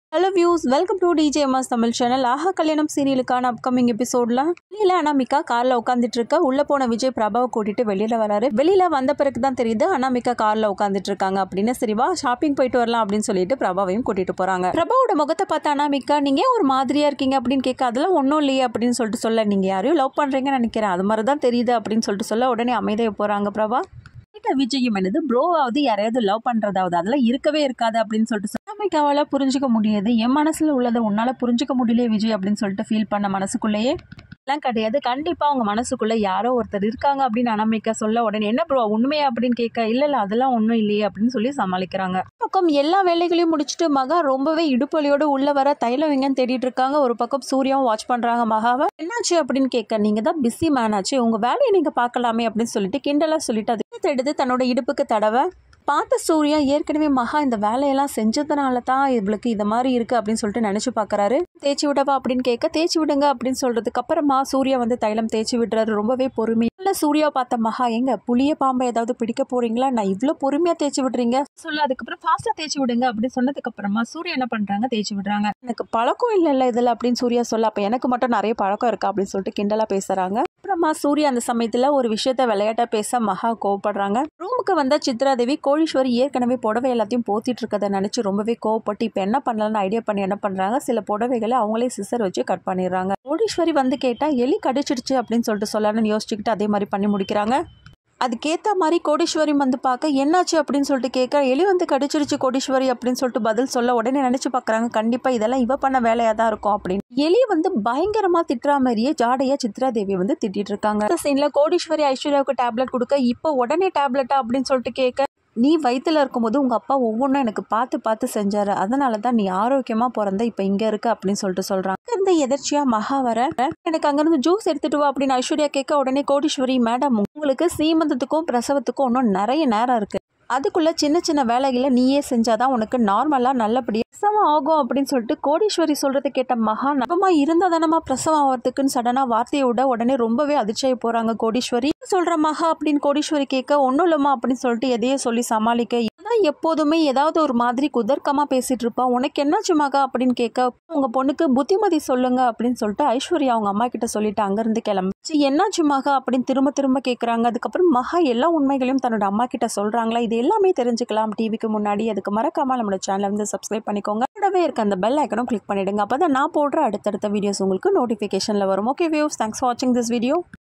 hello views welcome to DJMS Tamil channel Aaha Kalyanam சீரியலுக்கான upcoming எபிசோட்ல வெளியில அனாமிகா கார்ல உட்காந்துட்டு இருக்க உள்ள போன விஜய் பிரபாவை கூட்டிட்டு வெளியில வராரு வெளியில வந்த பிறகு தான் தெரியுது அனாமிகா கார்ல உட்காந்துட்டு இருக்காங்க அப்படின்னு சரிவா ஷாப்பிங் போயிட்டு வரலாம் அப்படின்னு சொல்லிட்டு பிரபாவையும் கூட்டிட்டு போறாங்க பிரபாவோட முகத்தை பார்த்த அனாமிகா நீங்க ஏன் ஒரு மாதிரியா இருக்கீங்க அப்படின்னு கேட்க அதெல்லாம் ஒன்றும் இல்லையே அப்படின்னு சொல்லிட்டு சொல்ல நீங்க யாரையும் லவ் பண்றீங்கன்னு நினைக்கிறேன் அது மாதிரி தான் தெரியுது அப்படின்னு சொல்லிட்டு சொல்ல உடனே அமைதியாக போறாங்க பிரபா கேட்ட விஜயம் என்னது ப்ரோவாவது யாரையாவது லவ் பண்றதாவது அதெல்லாம் இருக்கவே இருக்காது அப்படின்னு சொல்லிட்டு அனாமிகாவால புரிஞ்சுக்க முடியாது என் மனசுல உள்ளதை உன்னால புரிஞ்சுக்க முடியலையே விஜய் அப்படின்னு சொல்லிட்டு ஃபீல் பண்ண மனசுக்குள்ளேயே எல்லாம் கிடையாது கண்டிப்பா அவங்க மனசுக்குள்ள யாரோ ஒருத்தர் இருக்காங்க அப்படின்னு அனாமிகா சொல்ல உடனே என்ன ப்ரோ உண்மையா அப்படின்னு கேட்க இல்ல இல்ல அதெல்லாம் ஒன்றும் இல்லையே அப்படின்னு சொல்லி சமாளிக்கிறாங்க பக்கம் எல்லா வேலைகளையும் முடிச்சுட்டு மகா ரொம்பவே இடுப்பலியோடு உள்ள வர தைலம் எங்கன்னு தேடிட்டு இருக்காங்க ஒரு பக்கம் சூர்யாவும் வாட்ச் பண்றாங்க மகாவை என்னாச்சு அப்படின்னு கேட்க நீங்க தான் பிஸி மேன் ஆச்சு உங்க வேலையை நீங்க பார்க்கலாமே அப்படின்னு சொல்லிட்டு கிண்டலா சொல்லிட்டு அது எடுத்து தன்னோட இடுப்புக்கு தடவை பார்த்த சூர்யா ஏற்கனவே மகா இந்த வேலையெல்லாம் செஞ்சதுனால தான் இவளுக்கு இந்த மாதிரி இருக்கு அப்படின்னு சொல்லிட்டு நினைச்சு பார்க்கறாரு தேய்ச்சி விடவா அப்படின்னு கேட்க தேய்ச்சி விடுங்க அப்படின்னு சொல்றதுக்கு அப்புறமா சூர்யா வந்து தைலம் தேய்ச்சி விடுறாரு ரொம்பவே பொறுமை இல்ல சூர்யா பார்த்த மகா எங்க புளிய பாம்பை ஏதாவது பிடிக்க போறீங்களா நான் இவ்வளோ பொறுமையா தேய்ச்சி விடுறீங்க சொல்ல அதுக்கப்புறம் ஃபாஸ்டா தேய்ச்சி விடுங்க அப்படின்னு சொன்னதுக்கு அப்புறமா சூர்யா என்ன பண்றாங்க தேய்ச்சி விடுறாங்க எனக்கு பழக்கம் இல்ல இல்ல இதுல அப்படின்னு சூர்யா சொல்ல அப்ப எனக்கு மட்டும் நிறைய பழக்கம் இருக்கா அப்படின்னு சொல்லிட்டு கிண்டலா பேசுறாங்க அப்புறமா சூர்யா அந்த சமயத்துல ஒரு விஷயத்த விளையாட்டா பேச மகா கோவப்படுறாங்க ரூமுக்கு வந்த சித்ராதேவி கோடீஸ்வரி ஏற்கனவே புடவை எல்லாத்தையும் போத்திட்டு இருக்கதை நினைச்சு ரொம்பவே கோவப்பட்டு இப்ப என்ன பண்ணலாம்னு ஐடியா பண்ணி என்ன பண்றாங்க சில புடவைகளை அவங்களே சிசர் வச்சு கட் பண்ணிடுறாங்க கோடீஸ்வரி வந்து கேட்டா எலி கடிச்சிடுச்சு அப்படின்னு சொல்லிட்டு சொல்லலாம்னு யோசிச்சுக்கிட்டு அதே மாதிரி பண்ணி முடிக்கிறாங்க அதுக்கேற்ற மாதிரி கோடீஸ்வரி வந்து பார்க்க என்னாச்சு அப்படின்னு சொல்லிட்டு கேட்க எலி வந்து கடிச்சிருச்சு கோடீஸ்வரி அப்படின்னு சொல்லிட்டு பதில் சொல்ல உடனே நினைச்சு பார்க்குறாங்க கண்டிப்பாக இதெல்லாம் இவ பண்ண வேலையாக தான் இருக்கும் அப்படின்னு எலி வந்து பயங்கரமாக திட்டுற மாதிரியே ஜாடையா சித்ரா தேவி வந்து திட்டிட்டு இருக்காங்க இந்த சீனில் கோடீஸ்வரி ஐஸ்வர்யாவுக்கு டேப்லெட் கொடுக்க இப்போ உடனே டேப்லெட்டா அப்படின்னு சொல்லிட்டு கேட்க நீ வயித்துல இருக்கும்போது உங்க அப்பா ஒவ்வொன்றும் எனக்கு பார்த்து பார்த்து செஞ்சாரு அதனால தான் நீ ஆரோக்கியமா பிறந்த இப்ப இங்க இருக்க அப்படின்னு சொல்லிட்டு சொல்றாங்க இந்த எதர்ச்சியா மகா வர எனக்கு அங்கிருந்து ஜூஸ் எடுத்துட்டு வா அப்படின்னு ஐஸ்வர்யா கேட்க உடனே கோடீஸ்வரி மேடம் உங்களுக்கு சீமந்தத்துக்கும் பிரசவத்துக்கும் இன்னும் நிறைய நேரம் இருக்கு அதுக்குள்ள சின்ன சின்ன வேலைகளை நீயே செஞ்சாதான் உனக்கு நார்மலா நல்லபடியா பிரசவம் ஆகும் அப்படின்னு சொல்லிட்டு கோடீஸ்வரி சொல்றதை கேட்ட மகா நபமா இருந்தா தானமா பிரசவம் ஆகிறதுக்குன்னு சடனா வார்த்தையை விட உடனே ரொம்பவே அதிர்ச்சியாகி போறாங்க கோடீஸ்வரி சொல்ற மகா அப்படின்னு கோடீஸ்வரி கேட்க ஒன்றும் இல்லம்மா அப்படின்னு சொல்லிட்டு எதையே சொல்லி சமாளிக்க இதான் எப்போதுமே ஏதாவது ஒரு மாதிரி குதர்க்கமா பேசிட்டு இருப்பா உனக்கு என்னாச்சு மகா அப்படின்னு கேட்க உங்க பொண்ணுக்கு புத்திமதி சொல்லுங்க அப்படின்னு சொல்லிட்டு ஐஸ்வர்யா அவங்க அம்மா கிட்ட சொல்லிட்டு அங்கிருந்து கிளம்பி "சரி, என்னாச்சு மகா அப்படின்னு திரும்ப திரும்ப கேட்குறாங்க அதுக்கப்புறம் மகா எல்லா உண்மைகளையும் தன்னோட அம்மா கிட்ட சொல்றாங்களா இது எல்லாமே தெரிஞ்சுக்கலாம் டிவிக்கு முன்னாடி அதுக்கு மறக்காம நம்மளோட சேனலை வந்து சப்ஸ்கிரைப் பண்ணிக்கோங்க கூடவே இருக்க அந்த பெல் ஐக்கனும் கிளிக் பண்ணிடுங்க அப்பதான் நான் போடுற அடுத்தடுத்த வீடியோஸ் உங்களுக்கு நோட்டிஃபிகேஷன்ல வரும் ஓகே வியூஸ் தேங்க்ஸ் ஃபார் வாட்சிங் திஸ் வீடியோ